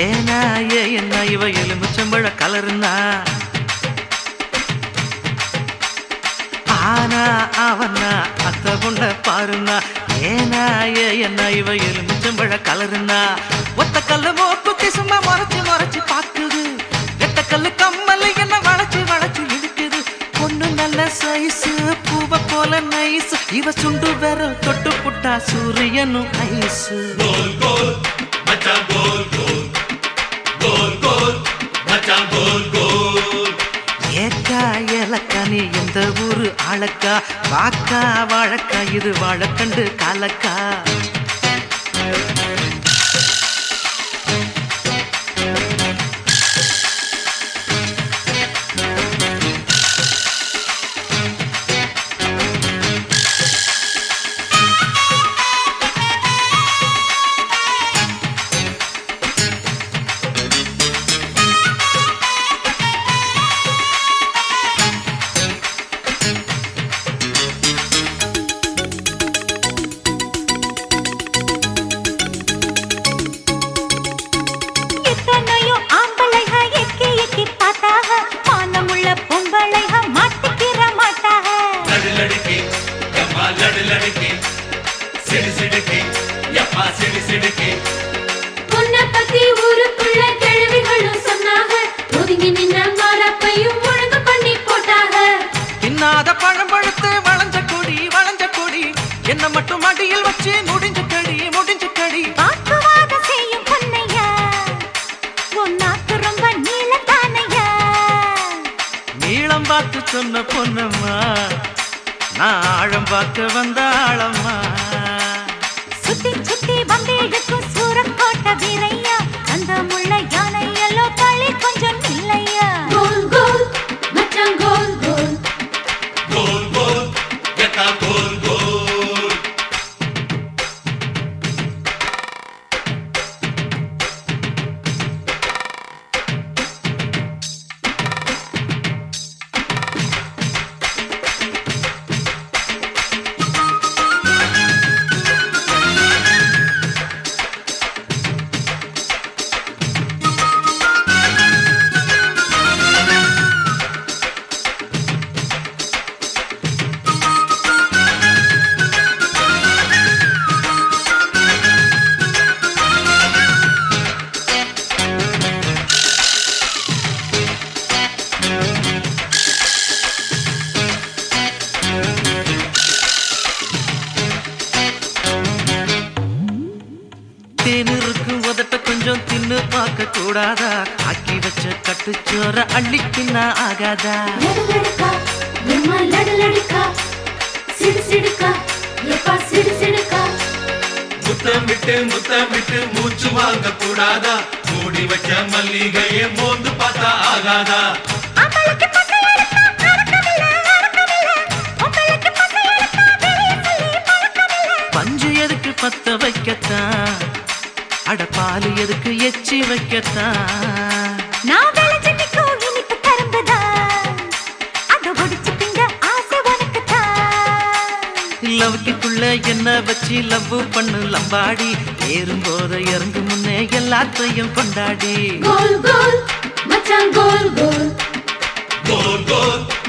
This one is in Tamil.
ஏனா ஏ என்ன இவ எலுமிச்சம்பழ கலருனா ஆனா அவனா அத்த பொண்ண பாருனா ஏனா ஏ என்ன இவ எலுமிச்சம்பழ கலருனா ஒத்த கல்லு மூக்குத்தி சும்மா முறைச்சு முறைச்சு பாக்குது எட்ட கல்லு கம்மல் என்ன வளைச்சு வளைச்சு இழுக்குது பொண்ணு நல்ல சைஸ் பூவ போல நைஸ் இவ சுண்டு விரல் தொட்டு புட்டா சூரியனும் ஐஸ் கோல் கோல் மச்சான் கோல் கோல் கோல் கோல் மச்சான் கோல் கோல் ஏக்கா ஏலக்கா நீ எந்த ஊரு ஆளக்கா வாக்கா வாழக்கா இது வாழக்கண்டு காலக்கா எத்தனையோ ஆம்பளைக எக்கி எக்கி பார்த்தாக மானமுள்ள பொம்பளைக மாட்டிக்கிற மாட்டாக லடு லடுக்கி எம்மா லடு லடுக்கி சிடு சிடுக்கி எப்பா சிடு சிடுக்கி உன்னை பத்தி ஊருக்குள்ள கிழவிகளும் சொன்னாங்க ஒதுங்கி நின்ன மாறப்பையும் ஒழுங்கு பண்ணி போட்டாங்க தின்னாத பழம் பழுத்து வளைஞ்ச கொடி வளைஞ்ச கொடி என்ன மட்டும் அடியில் வச்சு முடிஞ்ச கடி முடிஞ்ச கடி வாக்குவாதம் செய்யும் பொன்னையா உன் நாக்கு ரொம்ப நீளத்தானையா நீளம் பார்த்து சொன்ன பொன்னம்மா நான் ஆழம் பார்க்க வந்த ஆழம்மா சுத்தி சுத்தி வந்தேழுக்கும் சூரக்கோட்டை வீரையா அந்த முள்ள யானை எல்லோ களி கொஞ்சம் இல்லையா கோல் கோல் மச்சான் கோல் கோல் கோல் கோல் எத்தா கோல் கோல் தேனிருக்கு உதட்ட கொஞ்சம் தின்னு பார்க்க கூடாதா ஆக்கி வச்ச கட்டுச்சோற அள்ளிக்கின்னா ஆகாதா லடு லடுக்கா எம்மா லடு லடுக்கா சிடு சிடுக்கா எப்பா சிடு சிடுக்கா முத்தம் விட்டு முத்தம் விட்டு மூச்சு வாங்க கூடாதா மூடி வச்ச மல்லிகையை மோந்து பார்த்தா ஆகாதா அவளுக்கு பசை எடுத்தா அடக்கமில்ல, அடக்கமில்ல. உங்களுக்கு பசை எடுத்தா வெளிய சொல்லி பழக்கமில்ல. பஞ்சு எதுக்கு பத்த வைக்கத்தான் அட பால் எதுக்கு எச்சி வைக்கத்தான் நான் விளைஞ்சு நிக்கும் இனிப்பு கரும்புதான். அதை ஒடிச்சு திங்க ஆசை உனக்குத்தான். லவ்க்குள்ள என்ன வச்சு லவ் பண்ணு லம்பாடி ஏறும்போது இறங்கு முன்னே எல்லாத்தையும் கொண்டாடி கோல் கோல் மச்சான் கோல் கோல் கோல் கோல்